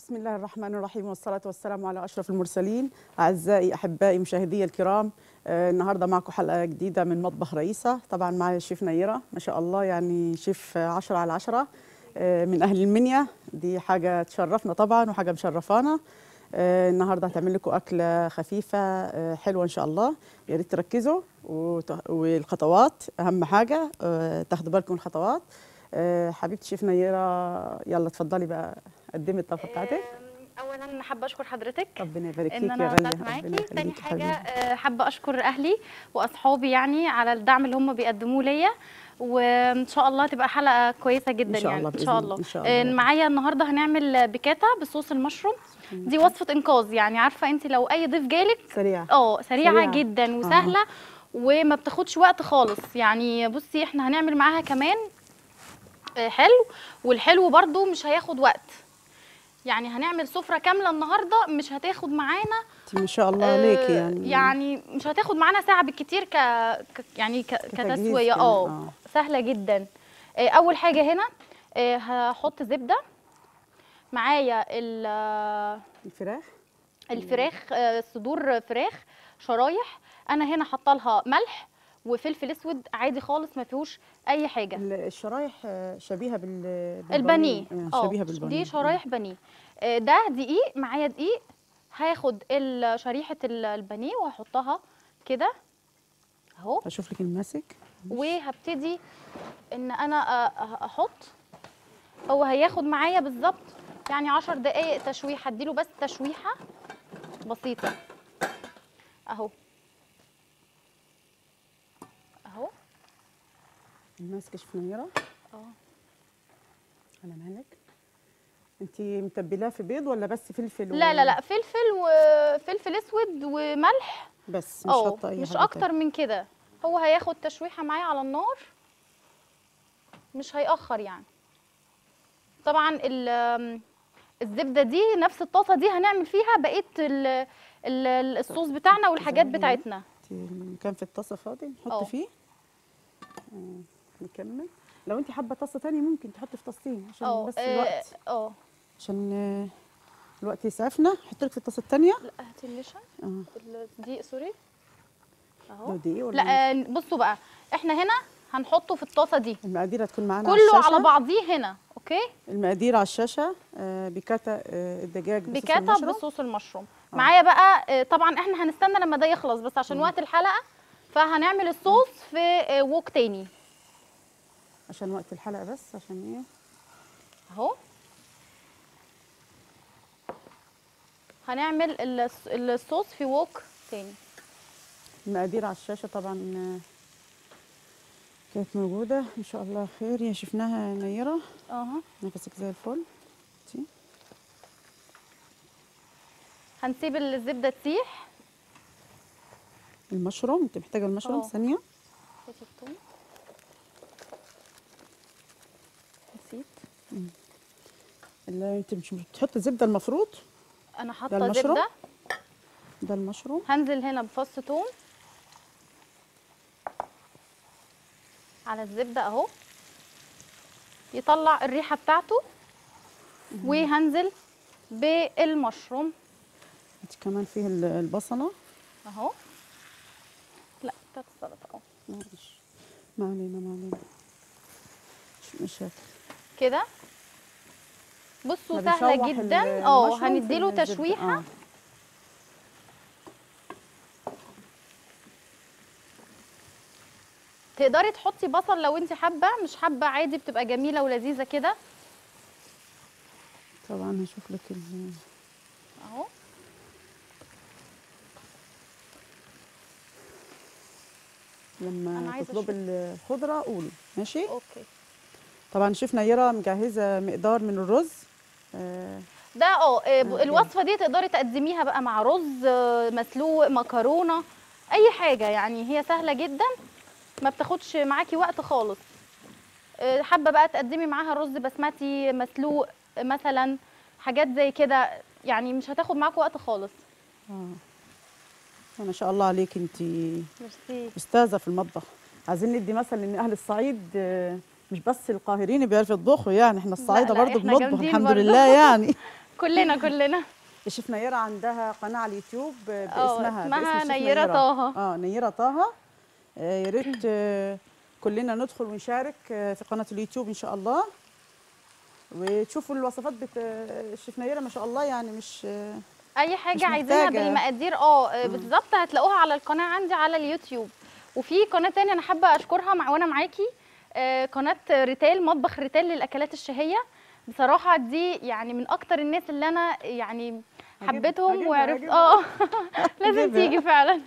بسم الله الرحمن الرحيم والصلاة والسلام على أشرف المرسلين أعزائي أحبائي مشاهدي الكرام آه النهاردة معكم حلقة جديدة من مطبخ رئيسة طبعا معي شيف نيرة ما شاء الله يعني شيف عشرة على عشرة آه من أهل المنيا دي حاجة تشرفنا طبعا وحاجة مشرفانا آه النهارده هتعمل لكم أكلة خفيفة آه حلوة إن شاء الله يا ريت تركزوا وت- والخطوات أهم حاجة آه تاخدوا بالكم من الخطوات آه حبيبتي شيف نيرة يلا اتفضلي بقى قدمي الطبخة بتاعتك أم، اولا حابه اشكر حضرتك ربنا يبارك فيك ان يا انا غالية طلعت ربنا معاكي يخليكي تاني يا حاجه حبيبي. آه، حابه اشكر اهلي واصحابي يعني على الدعم اللي هم بيقدموه ليا وان شاء الله تبقى حلقه كويسه جدا إن شاء يعني الله ان بإذن شاء الله، الله إن شاء آه، الله. معايا النهارده هنعمل بيكاتا بصوص المشروم دي وصفه انقاذ يعني عارفه انت لو اي ضيف جالك سريعة اه سريعه سريعة. جدا وسهله وما بتاخدش وقت خالص يعني بصي احنا هنعمل معاها كمان آه، حلو والحلو برضو مش هياخد وقت يعني هنعمل سفرة كاملة النهاردة مش هتاخد معانا انت ما شاء الله عليكي آه، يعني يعني مش هتاخد معانا ساعة بالكتير ك... ك... يعني ك... كتجهيز كتسوية كده، اه آه. سهلة جدا آه، أول حاجة هنا آه، هحط زبدة معايا ال- آه، الفراخ الفراخ آه، صدور فراخ شرايح انا هنا حاطه لها ملح وفلفل اسود عادي خالص ما فيهوش اي حاجه ال- الشرايح آه، شبيهة بال بالبانيه. البانيه آه، اه شبيهة بالبانيه دي شرايح بانيه آه، ده دقيق معايا دقيق هاخد ال- شريحه ال- البانيه وهحطها كده اهو هشوف لك الماسك وهبتدي ان انا أ- أ- احط هو هياخد معايا بالظبط يعني عشر دقايق تشويح هديله بس تشويحه بسيطه اهو اهو الماسك شوف نيرة اه على مالك انت متبلاه في بيض ولا بس فلفل و- لا لا لا فلفل وفلفل اسود وملح بس مش اه حاطة اي مش حاجة اكتر من كده هو هياخد تشويحه معايا على النار مش هيأخر يعني طبعا ال- الزبده دي نفس الطاسه دي هنعمل فيها بقيه ال- ال- الصوص بتاعنا والحاجات زي ما هي. بتاعتنا انت كان في الطاسة فاضي نحط اه. فيه آه، نكمل لو انت حابة طاسة تانية ممكن تحطي في طاستين عشان اه بس اه الوقت اه عشان آه، الوقت يسعفنا حط لك في الطاسة التانية لا هاتي النشا اه الدقيق سوري اهو ده دقيق ولا لا آه، بصوا بقى احنا هنا هنحطه في الطاسه دي المقادير هتكون معانا على كله الشاشة. على بعضيه هنا اوكي المقادير على الشاشة آه، بيكاتا آه، الدجاج بصوص بكاتا المشروم. بصوص المشروم معايا بقى آه، طبعا احنا هنستنى لما ده يخلص بس عشان وقت الحلقه فهنعمل الصوص في آه، ووك تاني عشان وقت الحلقة بس عشان ايه اهو هنعمل الص- الصوص في ووك تاني المقادير على الشاشة طبعا آه، كانت موجودة ان شاء الله خير يا شفناها نيرة اها نفسك زي الفل تي. هنسيب الزبده تسيح المشروم انت محتاجة المشروم اه. ثانية هاتي التوم نسيت اللي انت مش بتحط زبدة المفروض انا ده حاطه المشروم؟ زبده ده المشروم هنزل هنا بفص توم على الزبده اهو يطلع الريحه بتاعته وهنزل بالمشروم انت كمان فيه ال- البصلة اهو لا بتاعت السلطه اهو معلش ما علينا ما علينا مش مشاكل كده بصوا احنا سهله بنشوح ال- جدا اه المشروم في هنديله الزبدة. تشويحه آه. تقدري تحطي بصل لو انت حابه مش حابه عادي بتبقى جميله ولذيذه كده طبعا هشوف لك ال- اهو أنا لما عايزة تطلبي الخضرة قولي ماشي اوكي طبعا شيف نيرة مجهزة مقدار من الرز آه، ده اه آه، ب- آه، الوصفه دي تقدري تقدميها بقى مع رز آه، مسلوق مكرونه اي حاجه يعني هي سهله جدا ما بتاخدش معاكي وقت خالص آه، حابه بقى تقدمي معاها رز بسمتي مسلوق آه، مثلا حاجات زي كده يعني مش هتاخد معاكي وقت خالص اه ما شاء الله عليك انت ميرسي استاذه في المطبخ عايزين ندي مثل ان اهل الصعيد آه، مش بس القاهرين بيعرفوا يطبخوا يعني احنا الصعايده لا، برضو إحنا بنطبخ جامدين الحمد برضو. لله يعني كلنا كلنا الشيف نيرة عندها قناة على اليوتيوب اه، باسمها اسمها باسم الشيف نيرة طه. اه نيرة طه آه، يا ريت آه، كلنا ندخل ونشارك آه، في قناة اليوتيوب إن شاء الله وتشوفوا الوصفات بت آه، الشيف نيرة ما شاء الله يعني مش آه، اي حاجه مش عايزينها محتاجة. بالمقادير اه آه، بالظبط هتلاقوها على القناه عندي على اليوتيوب وفي قناه تانية انا حابه اشكرها مع وانا معاكي آه، قناه ريتيل مطبخ ريتيل للاكلات الشهيه بصراحه دي يعني من اكتر الناس اللي انا يعني هجيبها- حبيتهم هجيبها- وعرفت هجيبها. اه لازم هجيبها. تيجي فعلا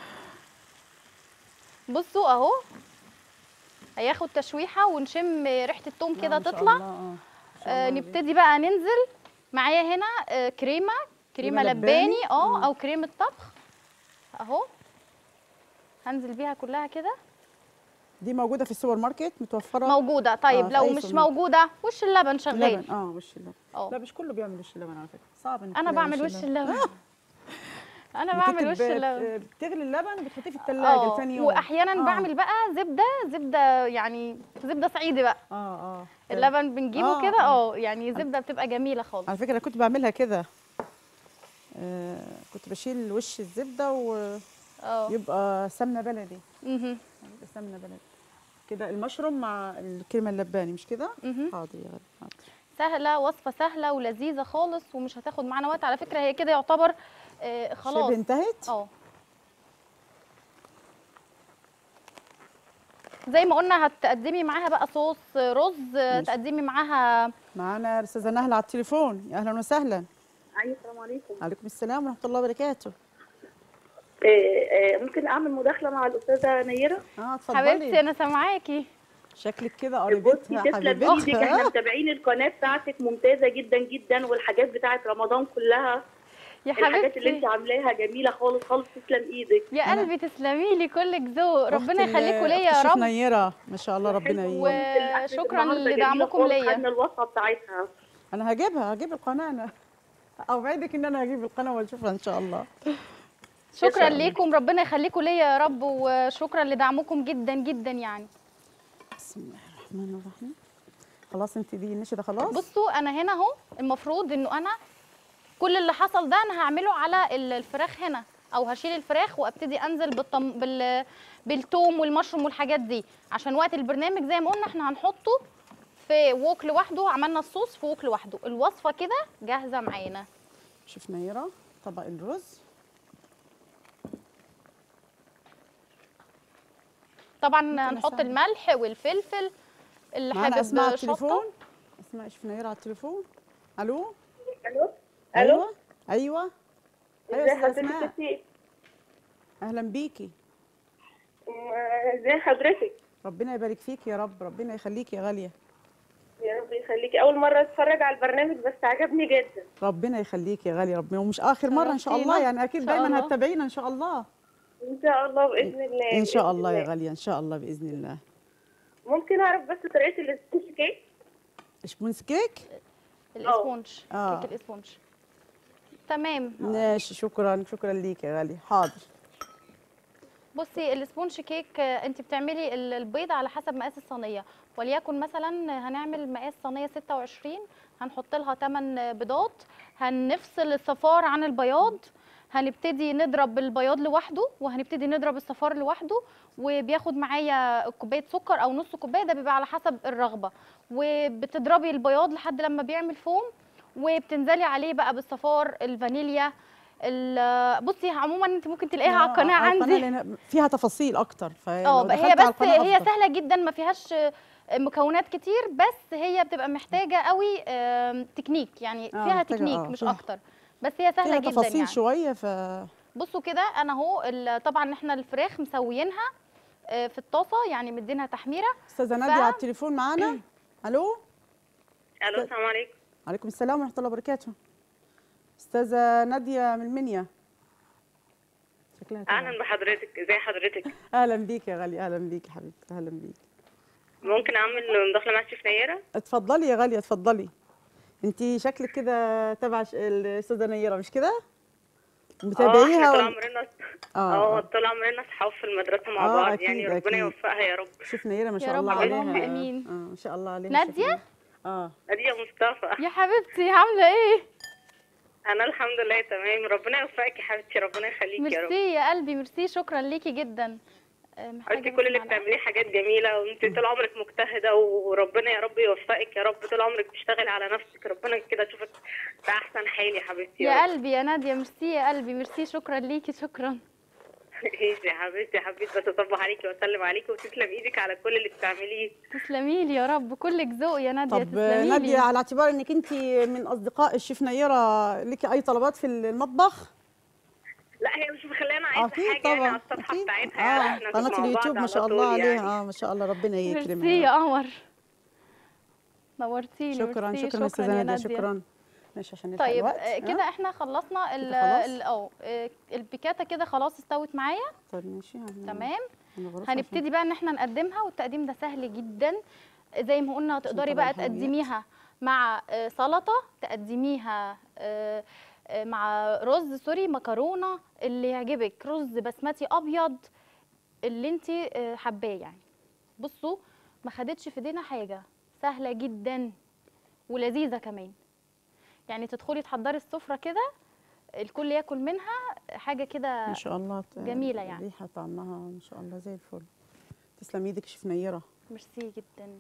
بصوا اهو هياخد تشويحه ونشم ريحه التوم آه، كده ما شاء تطلع الله، آه، ما شاء آه، الله نبتدي بقى ننزل معايا هنا آه، كريمه كريمه كريمة لباني لباني، اه مم. او كريمه طبخ اهو هنزل بيها كلها كده دي موجودة في السوبر ماركت متوفرة موجوده طيب آه، في لو أي مش سوبر ماركت. موجوده وش اللبن شغال لبن اه وش اللبن اه لا مش كله بيعمل وش اللبن على فكرة صعب إنك انا تلاقي بعمل وش اللبن انا إنك بعمل أنت وش بت- اللبن بتغلي اللبن بتحطيه في الثلاجة اه لثاني يوم واحيانا آه. بعمل بقى زبده زبده يعني زبده صعيدي بقى اه اه اللبن بنجيبه آه، كده آه. اه يعني زبده بتبقى جميله خالص على فكرة أنا كنت بعملها كده آه كنت بشيل وش الزبدة ويبقى اه سمنة بلدي مهم. يبقى سمنة بلدي كده المشروم مع الكريمة اللباني مش كده؟ مهم. حاضر يا غالي حاضر سهله وصفه سهله ولذيذه خالص ومش هتاخد معانا وقت على فكره هي كده يعتبر آه خلاص شبه انتهت؟ اه زي ما قلنا هتقدمي معاها بقى صوص رز ماشي. تقدمي معاها معانا الأستاذة نهلة على التليفون يا أهلا وسهلا ايوه السلام عليكم عليكم السلام ورحمة الله وبركاته آه، آه، ممكن اعمل مداخله مع الاستاذه نيره اه حبيبتي اتفضلي انا سامعاكي شكلك كده بصي قريبتها تسلم ايدك احنا حبيبتها متابعين القناه بتاعتك ممتازه جدا جدا والحاجات بتاعت رمضان كلها يا الحاجات اللي انت حبيبتي عاملاها جميله خالص خالص تسلم ايدك يا أنا- قلبي تسلمي لي كلك ذوق ربنا أخت ال- يخليكوا ليا أخت يا الشيف رب نيرة ما شاء الله ربنا و- يعينك شكراً النهاردة جميلة لدعمكم خالص، ليا. خدنا الوصفه بتاعتها انا هجيبها هجيب القناه انا اوعدك ان انا هجيب القناه واشوفها ان شاء الله شكرا تسلم. ليكم ربنا يخليكوا ليا يا رب وشكرا لدعمكم جدا جدا يعني بسم الله الرحمن الرحيم خلاص انت دي النشا ده خلاص بصوا انا هنا اهو المفروض انه انا كل اللي حصل ده انا هعمله على ال- الفراخ هنا او هشيل الفراخ وابتدي انزل بالطم... بال... بالثوم والمشروم والحاجات دي عشان وقت البرنامج زي ما قلنا احنا هنحطه في ووك لوحده عملنا الصوص في ووك لوحده الوصفه كده جاهزه معانا شوف نيره طبق الرز طبعا ممكن هنحط أساعدك. الملح والفلفل اللي معانا اسماء على حابب شطه التليفون اسماء شوف نيره على التليفون الو الو ايوه ايوه ايوه ازي استاذ حضرتك اسماء يا ستي؟ اهلا بيكي آه، ازي حضرتك ربنا يبارك فيك يا رب ربنا يخليكي يا غاليه يا رب يخليكي اول مره اتفرج على البرنامج بس عجبني جدا ربنا يخليكي يا غاليه ربنا ومش اخر مره ان شاء الله شرفتينا. يعني اكيد إن شاء دايما الله. هتتابعينا ان شاء الله ان شاء الله باذن الله ان شاء بإذن الله يا غاليه ان شاء الله باذن الله ممكن اعرف بس طريقه السبيش كيك سبونس كيك الاسبونج آه. كيك الاسبونج تمام ماشي شكرا شكرا ليك يا غاليه حاضر بصي السبونج كيك آه، انت بتعملي ال- البيض على حسب مقاس الصينيه وليكن مثلا هنعمل مقاس صينيه 26 هنحط لها 8 بيضات هنفصل الصفار عن البياض هنبتدي نضرب البياض لوحده وهنبتدي نضرب الصفار لوحده وبياخد معايا كوبايه سكر او نص كوبايه ده بيبقى على حسب الرغبه وبتضربي البياض لحد لما بيعمل فوم وبتنزلي عليه بقى بالصفار الفانيليا ال- بصي عموما انت ممكن تلاقيها على القناه عندي لأن فيها تفاصيل اكتر اه فلو بقى دخلت هي على بس القناة هي أفضل. سهله جدا ما فيهاش آه، مكونات كتير بس هي بتبقى محتاجه قوي آم، تكنيك يعني آه، فيها محتاجة- تكنيك آه، مش فيها- اكتر بس هي سهله فيها جدا تفاصيل يعني شويه ف بصوا كده انا اهو ال- طبعا احنا الفراخ مسويينها آه، في الطاسه يعني مدينها تحميره استاذه ناديه على التليفون معانا الو الو السلام عليكم عليكم السلام ورحمه الله وبركاته استاذه ناديه من المنيا شكلها كده. اهلا بحضرتك ازي حضرتك اهلا بيك يا غاليه اهلا بيك يا حبيبتي اهلا بيك ممكن اعمل مداخله مع الشيف نيره اتفضلي يا غاليه اتفضلي انت شكلك كده تبع ش- الاستاذه نيره مش كده متابعيها طول ولا- عمرنا اه اه طول عمرنا اصحاب في المدرسه مع آه، بعض أكيد، يعني ربنا أكيد. يوفقها يا رب شوف نيره ما يا شاء رب الله اللهم عليها آمين. اه ما شاء الله عليها نادية؟ شوف نيرة. اه ناديه مصطفى يا حبيبتي عامله ايه انا الحمد لله تمام ربنا يوفقك يا حبيبتي ربنا يخليك يا رب ميرسي يا قلبي ميرسي شكرا ليكي جدا آه، محتاجة حبيبتي بس كل اللي معلقة. بتعمليه حاجات جميله وانت طول عمرك مجتهده وربنا يا رب يوفقك يا رب طول عمرك بتشتغلي على نفسك ربنا كده يشوفك في احسن حال يا حبيبتي يا رب. قلبي يا ناديه ميرسي يا قلبي ميرسي شكرا ليكي شكرا ايدي يا حبيبتي حبيت بس اصبح عليكي واسلم عليكي وتسلم ايدك على كل اللي بتعمليه تسلمي لي يا رب كلك ذوق يا ناديه طب تسلمي ناديه لي على اعتبار انك انت من اصدقاء الشيف نيره ليكي اي طلبات في المطبخ لا هي مش مخلينا عايزه اكيد حاجه يعني طبعا على الصفحه اكيد بتاعتها يعني اه احنا قناه مع بعض اليوتيوب ما على شاء طول الله يعني. عليها اه ما شاء الله ربنا يكرمها ميرسي يا يا رب. قمر نورتيني شكرا ميرسي، شكرا استاذه يا ناديه شكرا ماشي عشان نلحق طيب الوقت آه، ها؟ كده احنا خلصنا ال خلاص؟ ال- اه آه، البيكاتا كده خلاص استوت معايا طيب ماشي هن- تمام هنغرفها عشان- هنبتدي بقى ان احنا نقدمها والتقديم ده سهل جدا زي ما قلنا تقدري طبعا بقى الحلويات. تقدميها مع آه، سلطه تقدميها آه، آه، مع رز سوري مكرونه اللي يعجبك رز بسمتي ابيض اللي انت حباه يعني بصوا ما خدتش في ايدينا حاجه سهله جدا ولذيذه كمان يعني تدخلي تحضري السفره كده الكل ياكل منها حاجه كده ما شاء الله ت- جميلة يعني. ريحه طعمها ما شاء الله زي الفل تسلم ايدك شيف نيره ميرسي جدا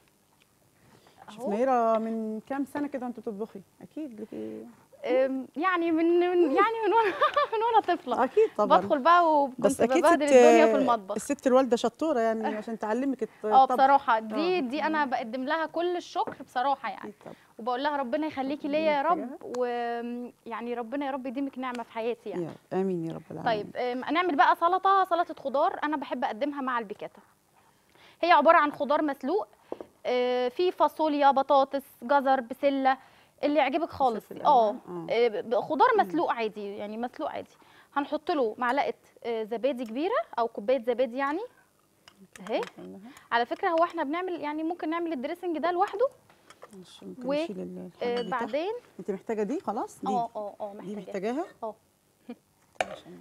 شيف اهو نيره من كام سنه كده انت بتطبخي اكيد ليكي أم، يعني من, من يعني من وانا من وانا طفله اكيد طبعا بدخل بقى وكنت بس اكيد ببهدل ست الدنيا في المطبخ الست الوالده شطوره يعني عشان تعلمك الط- اه الطبخ بصراحه دي آه. دي انا بقدم لها كل الشكر بصراحه يعني أكيد طبعا. وبقول لها ربنا يخليكي ليا يا رب ويعني ربنا يا رب يديمك نعمه في حياتي يعني يا رب. امين يا رب العالمين طيب أم، هنعمل بقى سلطه سلطه خضار انا بحب اقدمها مع البيكاتا هي عباره عن خضار مسلوق آه، في فاصوليا بطاطس جزر بسله اللي يعجبك خالص فلفل اه ألوان، آه، ب- خضار مسلوق عادي يعني مسلوق عادي هنحط له معلقه آه، زبادي كبيره او كوبايه زبادي يعني اهي خليها. على فكره هو احنا بنعمل يعني ممكن نعمل الدريسنج ده لوحده مش ممكن و- نشيل ال- آه، الحاجة دي تحت. بعدين انت محتاجه دي خلاص دي اه اه اه دي محتاجه محتاجاها اه عشان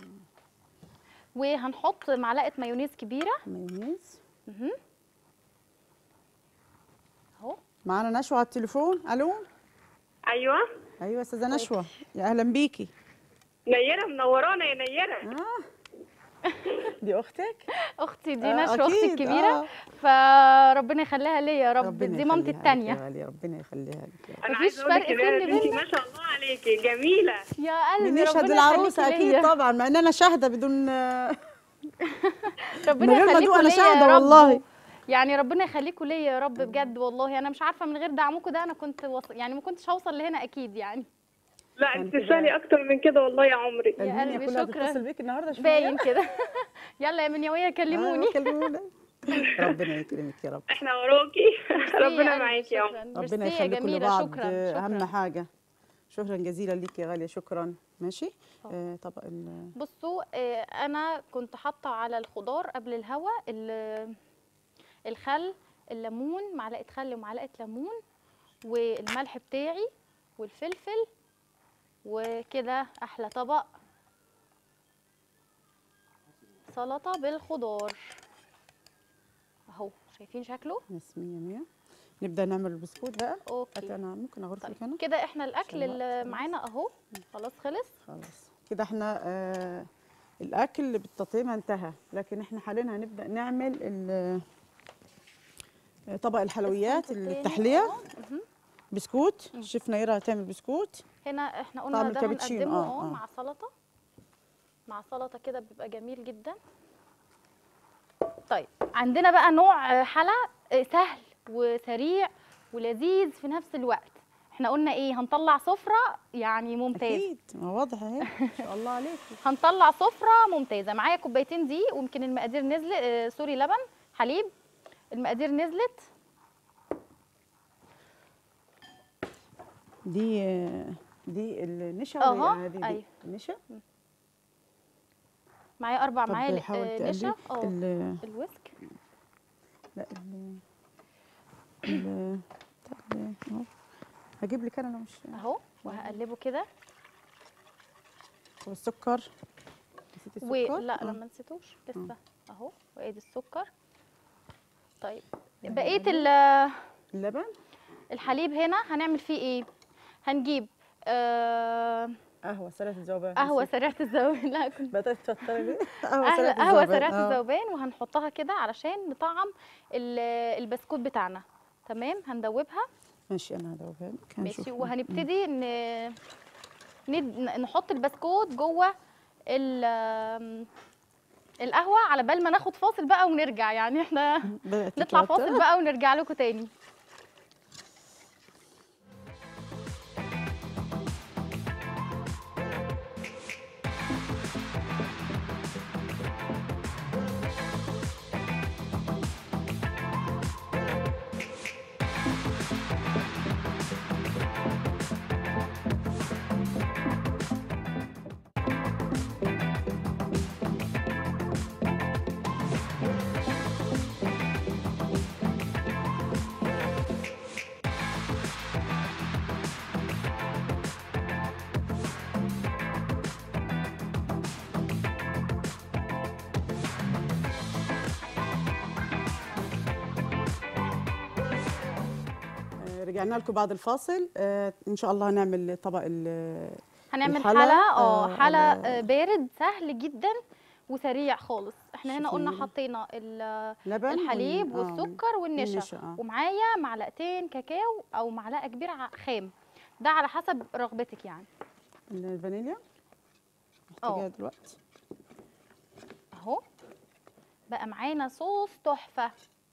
وهنحط معلقه مايونيز كبيره مايونيز مهم. اهو معانا نشوى على التليفون الو ايوه ايوه استاذه نشوى يا اهلا بيكي نيره منورانا يا نيره اه دي اختك اختي دي آه، نشوى اختي أكيد، الكبيره آه. فربنا يخليها ليا يا رب ربنا دي مامتي يخليها لك يا التانية غالية، ربنا يخليها لك يا رب. انا مفيش عايزه اقول لك فرق يا سن بنتي بينا. ما شاء الله عليكي جميله يا قلبي بنشهد ربنا العروسه يخليكي اكيد ليا. طبعا مع ان انا شاهده بدون ربنا من غير ما يخليكوا أدوق أنا ليا شاهدة يا رب. والله. يعني ربنا يخليكوا ليا يا رب بجد والله انا مش عارفه من غير دعمكم ده انا كنت وص... يعني ما كنتش هوصل لهنا اكيد يعني لا كان انت كده- تسالي اكتر من كده والله يا عمري يا الدنيا قلبي كلها شكراً. تتصل بيك النهارده شوية. باين كده يلا يا منيويه كلموني أيوة، كلمونا ربنا يكرمك يا رب احنا وراكي ميرسي يا ربنا قلبي، معاكي يا عمري شكراً. ربنا ميرسي يا يخليكم جميلة، لبعض شكرا آه، اهم شكرا حاجه شكرا جزيلا ليك يا غاليه شكرا ماشي آه طبق ال- بصوا آه، انا كنت حاطه على الخضار قبل الهوا ال- الخل الليمون معلقه خل ومعلقه ليمون والملح بتاعي والفلفل وكده احلى طبق سلطه بالخضار اهو شايفين شكله ناس مية مية نبدا نعمل البسكوت بقى هات اوكي انا ممكن اغرف لك طيب انا كده احنا الاكل عشان الوقت اللي خلاص. معانا اهو خلاص خلص خلاص كده احنا آه الاكل بالتطعيمه انتهى لكن احنا حاليا هنبدا نعمل ال- آه، طبق الحلويات الصنف التاني التحليه أهو. مهم. بسكوت شيف نيره هتعمل بسكوت هنا احنا طعم قلنا ده الكابتشينو، هنقدمه آه، اه آه. مع سلطه مع سلطه كده بيبقى جميل جدا طيب عندنا بقى نوع آه، حلا آه، سهل وسريع ولذيذ في نفس الوقت احنا قلنا ايه هنطلع سفره يعني ممتاز اكيد ما واضح اهي ما شاء الله عليكي هنطلع سفره ممتازه معايا كوبايتين دقيق ويمكن المقادير نزلت آه سوري لبن حليب المقادير نزلت دي آه، دي النشا أها، ولا هذه دي أيوة. النشا معايا اربع طب معالق حاول آه، تقلبي نشا اه ال- الويسك لا ال ال ال- أهو. هجيب لك انا لو مش اهو وهقلبه كده والسكر نسيتي السكر ولا آه. لما نسيتوش لسه اهو وادي السكر طيب يعني بقيه بعدين؟ ال- اللبن الحليب هنا هنعمل فيه ايه هنجيب آه قهوه سريعه الذوبان قهوه سريعه الذوبان لا كنت بدات تفطري ليه قهوه سريعة قهوه الذوبان. سريعه آه. الذوبان وهنحطها كده علشان نطعم ال- البسكوت بتاعنا تمام هندوبها ماشي انا هذوبها لك ماشي هنشوف. وهنبتدي ن... ند- نحط البسكوت جوه ال... القهوه على بال ما ناخد فاصل بقى ونرجع يعني احنا بدات نطلع تتوتر. فاصل بقى ونرجع لكم تاني آه، رجعنا لكم بعد الفاصل آه، ان شاء الله هنعمل طبق ال- هنعمل الحلا، حلا اه آه، حلا على- آه، بارد سهل جدا وسريع خالص احنا هنا قلنا شوفي. حطينا ال- لبن الحليب وال- آه، والسكر والنشا والنشا، آه. ومعايا معلقتين كاكاو او معلقه كبيره ع- خام ده على حسب رغبتك يعني الفانيليا آه. محتاجاها دلوقتي اهو بقى معانا صوص تحفه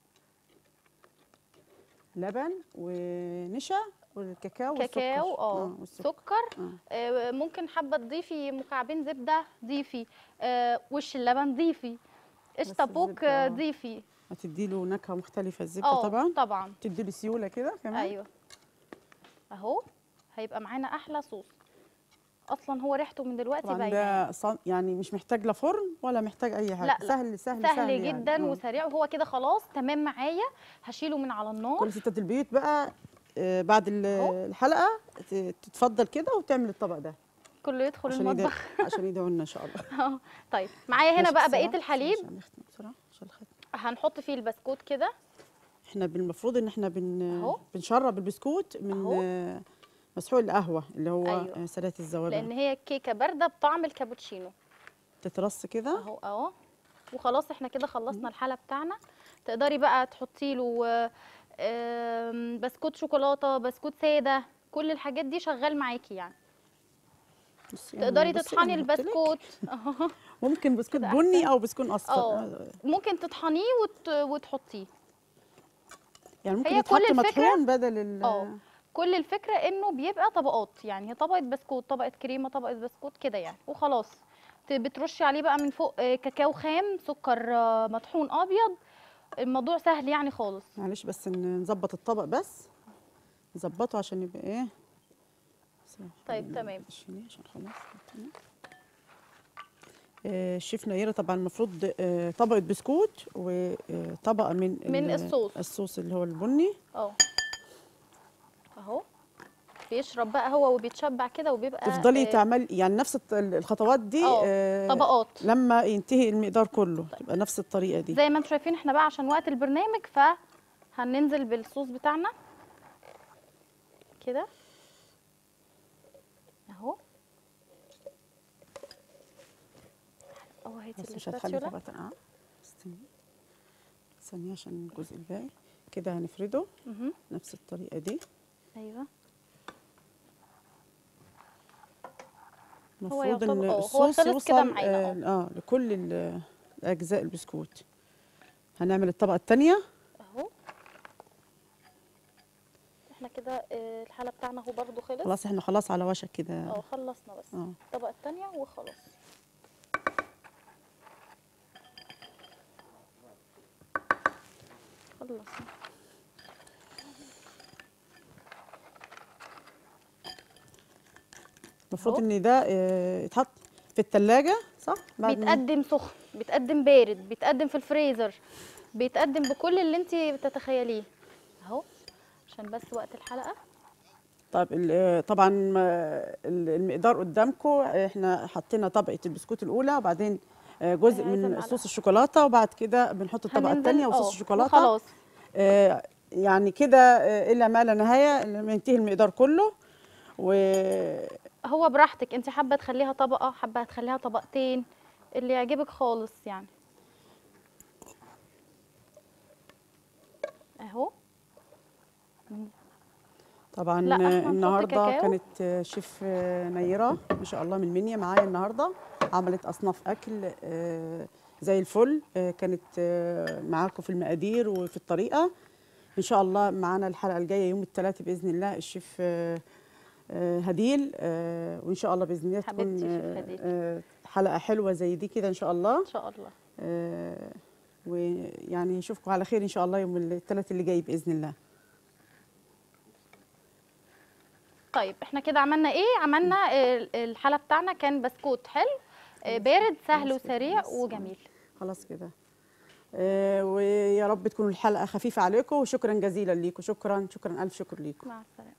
لبن ونشا والكاكاو والسكر. كاكاو اه والسكر. سكر آه. آه، ممكن حابه تضيفي مكعبين زبده ضيفي آه، وش اللبن ضيفي قشطه بوك الزبدة، آه، آه. ضيفي هتدي له نكهه مختلفه الزبده اه طبعا طبعا تدي له سيوله كده كمان ايوه اهو هيبقى معانا احلى صوص اصلا هو ريحته من دلوقتي طبعا باينه ده صن... يعني مش محتاج لا فرن ولا محتاج اي حاجه لا، لا. سهل سهل سهل, سهل جدا يعني. آه. وسريع وهو كده خلاص تمام معايا هشيله من على النار كل ستات البيوت بقى آه، بعد ال- أهو. الحلقه ت- تتفضل كده وتعمل الطبق ده كله يدخل عشان يدعي المطبخ عشان يدعوا لنا ان شاء الله أهو. طيب معايا هنا ماشي بقى بسرعة، بقيه الحليب عشان نختم بسرعه عشان الختم هنحط فيه البسكوت كده احنا المفروض ان احنا بن أهو. بنشرب البسكوت من أهو. آه، مسحوق القهوه اللي هو أيوة. أيوة. سلات الذوبان لان هي كيكه بارده بطعم الكابوتشينو تترص كده اهو اهو وخلاص احنا كده خلصنا الحلة بتاعنا تقدري بقى تحطي له آه، آم، بسكوت شوكولاته بسكوت ساده كل الحاجات دي شغال معاكي يعني بصي أنا- تقدري بصي تطحني أنا قلت لك، البسكوت أهو. ممكن بسكوت كده بني أحسن. او بسكوت اصفر اه آه، ممكن تطحنيه وت... وتحطيه يعني ممكن هي يتحط كل الفكرة- مطحون بدل ال اه كل الفكره انه بيبقى طبقات يعني هي طبقه بسكوت طبقه كريمه طبقه بسكوت كده يعني وخلاص ت- بترشي عليه بقى من فوق آه، كاكاو خام سكر آه، مطحون ابيض الموضوع سهل يعني خالص معلش بس ن- نظبط الطبق بس نظبطه عشان يبقى ايه طيب، تمام. شيليه عشان خلاص تمام. آه، الشيف نيره طبعا المفروض آه، طبقه بسكوت وطبقه من من ال- الصوص. الصوص اللي هو البني اه اهو بيشرب بقى هو وبيتشبع كده وبيبقى تفضلي آه، تعملي يعني نفس الط- الخطوات دي اه آه، طبقات لما ينتهي المقدار كله تبقى نفس الطريقه دي زي ما انتم شايفين احنا بقى عشان وقت البرنامج فهننزل بالصوص بتاعنا كده اهو اهو هاتي بس مش هتخلي الاسباتيولا طبقه اه استني ثانيه عشان الجزء الباقي كده هنفرده مهم. نفس الطريقه دي ايوه المفروض يعتبر- ان اه، هو الصوص خلص كده يوصل معانا، اه, آه لكل ال- اجزاء البسكوت هنعمل الطبقه الثانيه اهو احنا كده اه، الحاله بتاعنا اهو برضو خلص خلاص احنا خلاص على وشك كده اه خلصنا بس اه الطبقه الثانيه وخلاص خلصنا المفروض اهو. ان ده آه، يتحط في الثلاجه صح بعد ما- بيتقدم سخن بيتقدم بارد بيتقدم في الفريزر بيتقدم بكل اللي انت بتتخيليه اهو عشان بس وقت الحلقه طيب ال- آه، طبعا آه، ال- المقدار قدامكم احنا حطينا طبقه البسكوت الاولى وبعدين آه، جزء عايزة من معلقة. صوص الشوكولاته وبعد كده بنحط الطبقه هننزل- الثانيه وصوص اه، الشوكولاته وخلاص آه، يعني كده آه، الى ما لا نهايه لما ينتهي المقدار كله و هو براحتك انت حابه تخليها طبقه حابه تخليها طبقتين اللي يعجبك خالص يعني اهو طبعا لا، إحنا هنحط النهارده كاكاو. كانت شيف نيره ما شاء الله من منيا معايا النهارده عملت اصناف اكل آه، زي الفل آه، كانت آه، معاكم في المقادير وفي الطريقه ان شاء الله معانا الحلقه الجايه يوم الثلاث باذن الله الشيف آه، آه، هديل آه، وان شاء الله باذن الله تكون حبيبتي شيف آه، هديل. آه، حلقه حلوه زي دي كده ان شاء الله ان شاء الله آه، ويعني نشوفكم على خير ان شاء الله يوم الثلاث اللي جاي باذن الله طيب احنا كده عملنا ايه عملنا ال- الحلا بتاعنا كان بسكوت حلو آه، بارد سهل وسريع وجميل خلاص كده آه، ويا رب تكون الحلقه خفيفه عليكم وشكرا جزيلا ليكم شكرا شكرا الف شكر ليكم مع السلامه